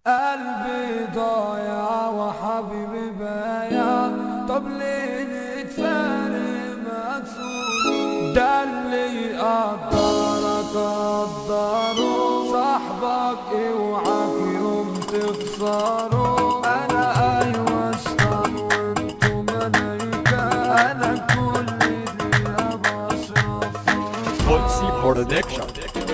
قلبي ضايع وحبيبي بايع طب ليه نتفارق مكسور ده اللي يقدرك قدره صاحبك اوعك يوم تخسره انا ايوه اشطر وانتو ملايكة انا كل دقيقة بشرف Tootsie Production.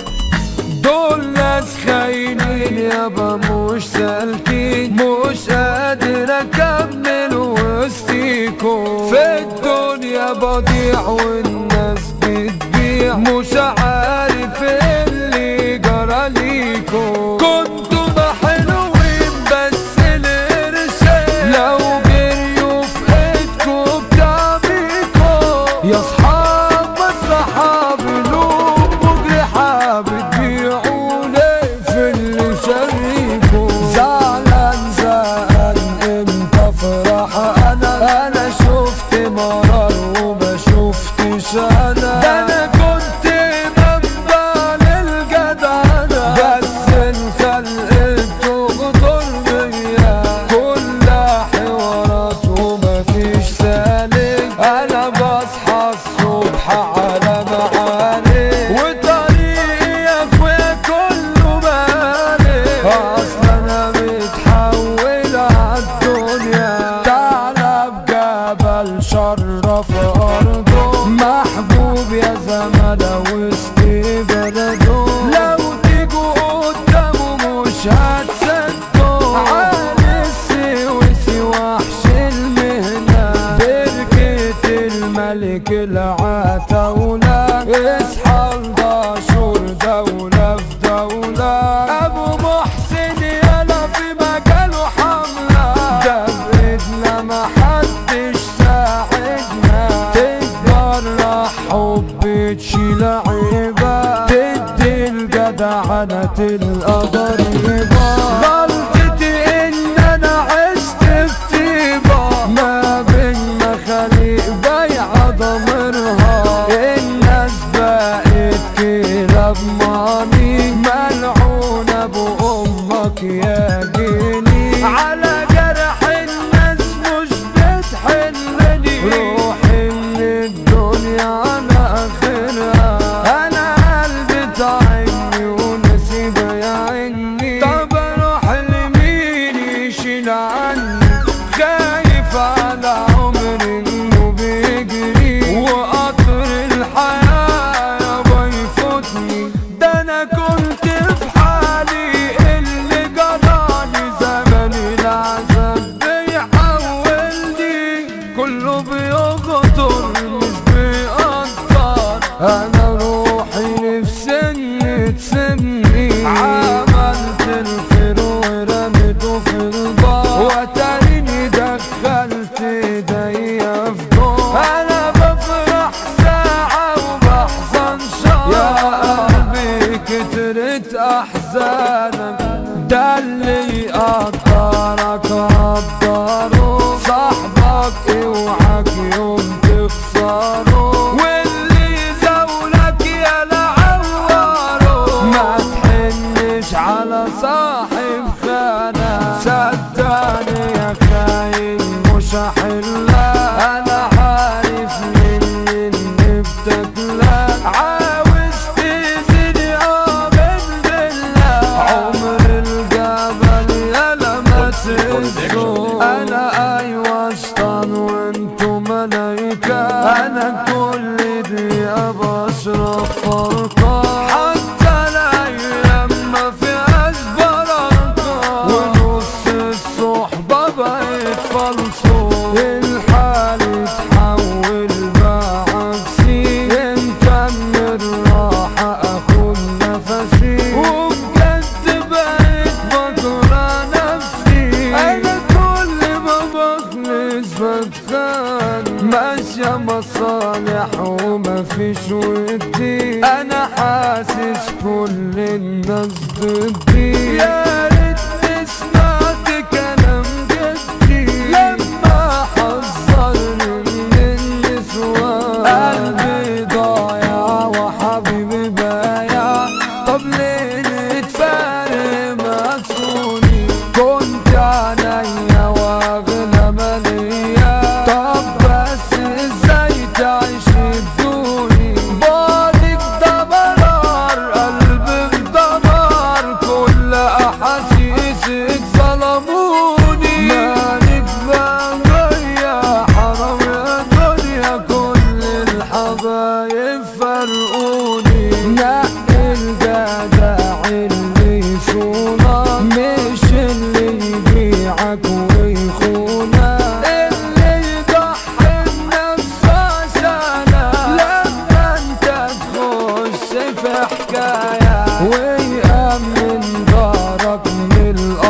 دول ناس خاينين يابا مش سالكين مش قادر اكمل وسطيكم في الدنيا بضيع والناس بتبيع مش عارف اللي جرى ليكم كنتوا ما حلوين بس القرشين لو جريوا في ايدكم بتعبيكم يا اصحاب مصلحة بلوم مجرحة بتبيعوا ليه في اللي شريكوا زعلان زعلان انت فرح انا انا شفت مرار وما شفتش انا ده انا كنت منبع للجدعنة بس الخلق بتغدر بيا كلها حوارات ومفيش سالك انا بصحى الصبح على معاني وطريقي يا اخويا كله مالك اصل انا متحول عالدنيا تعالى بجبل شرف ارضه محبوب يا زملاء وسط بلده لو تيجوا قدامه مش هتصدقوا عالي السويسي وحش المهنة بركة الملك العتاولة اصحى الدشور دولة في دولة ابو محسن يلا في مجاله حملة ده بايدنا محدش ساعدنا تتجرح حب تشيل عيبة تدي الجدعنة تلقى ضريبة غلطتي ان انا عشت في طيبة ما بين مخاليق بايعة ضميرها الناس بقت كده بماني ملعونة بأمك يا جيني على جرح الناس مش بتحلني روحي من الدنيا انا اخرها انا قلبي تعبني ونسيب يعيني طب اروح لمين يشيل عني خايف على عمري انه بيجري وقطر الحياة يابا يفوتني ده انا كنت في حالي اللي جراني زمن العذاب بيحولني كله بيغدر مش بيقدر انا روحي نفسي تسيبني عملت الخير ورميته في البار وتاني دخلت ايديا في دور انا بفرح ساعة وبحزن شهر يا قلبي كترت احزانك ده اللي يقدرك قدره صاحبك اوعك يوم تخسره واللي يزولك يا لعوره ما تحنش على صاحب خانة صدقني يا خاين مش هحلها انا عارف من اللي بتاكلها عاوز تزيد اه من بالله عمر الجبل يلا ما تهزوا انا ايوه شطان وانتو ملايكة انا كل دقيقة بشرف فرقة حتى الايام ما فيهاش بركة ونص الصحبة بقت فلسو الحال اتحول بقى عكسي انت من الراحة اخد نفسي وبجد بقيت بكره نفسي انا كل ما بخلص بتخان ماشية مصالح ومفيش ودي انا حاسس كل الناس ضدي يا ريتني سمعت كلام جدي لما حذرني من النسوان قلبي ضايع وحبيبي بايع طب ليه نتفارق مكسوني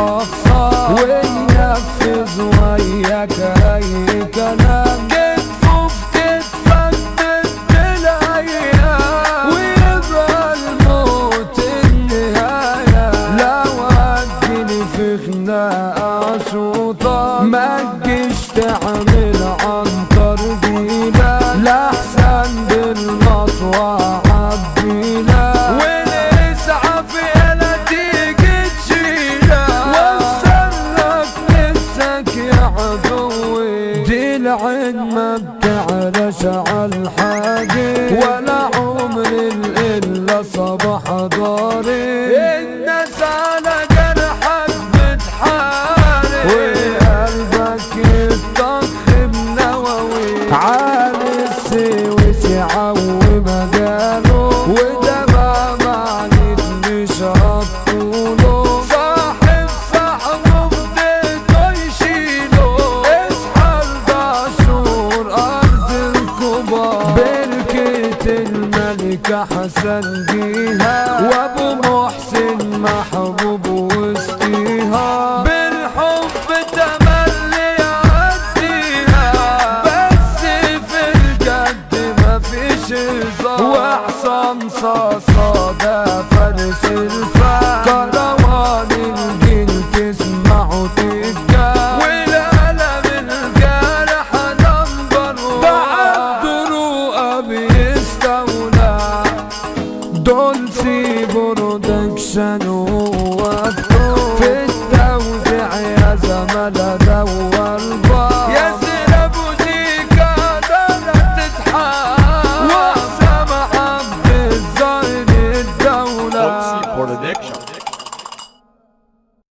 الاخصام وينفذ وياك اي كلام كتفه في كتفك ضد الايام ويبقى الموت النهايه لو هتجيلي في خناقه شوطه ما تجيش تعمل عنتر بينا لاحسن بالمطوع عبينا والاسعاف يلا تيجي تشيلها وابصرك نفسك يا عدوي دي العين ما بتعلاش عالحاجة ولا عمر الا صباح ضاري الناس على جرحك بتحارب وقلبك يتضخ بنووي عالي السويس يعوي مجاله وده ما معنيت مش هطوله صاحب صاحبه بديته يشيله اصحى الدشور ارض الكبار بركة الملكة حسن جيها وابو محسن محبوب وسطيها بالحب تملي يعديها بس في الجد مفيش هزار واحسن صاصة ده فارس الفن كروان الجيل تسمعه تتجاه والقلم الجارح نمبر ده عبد رؤى بيستولى دولسي برودكشن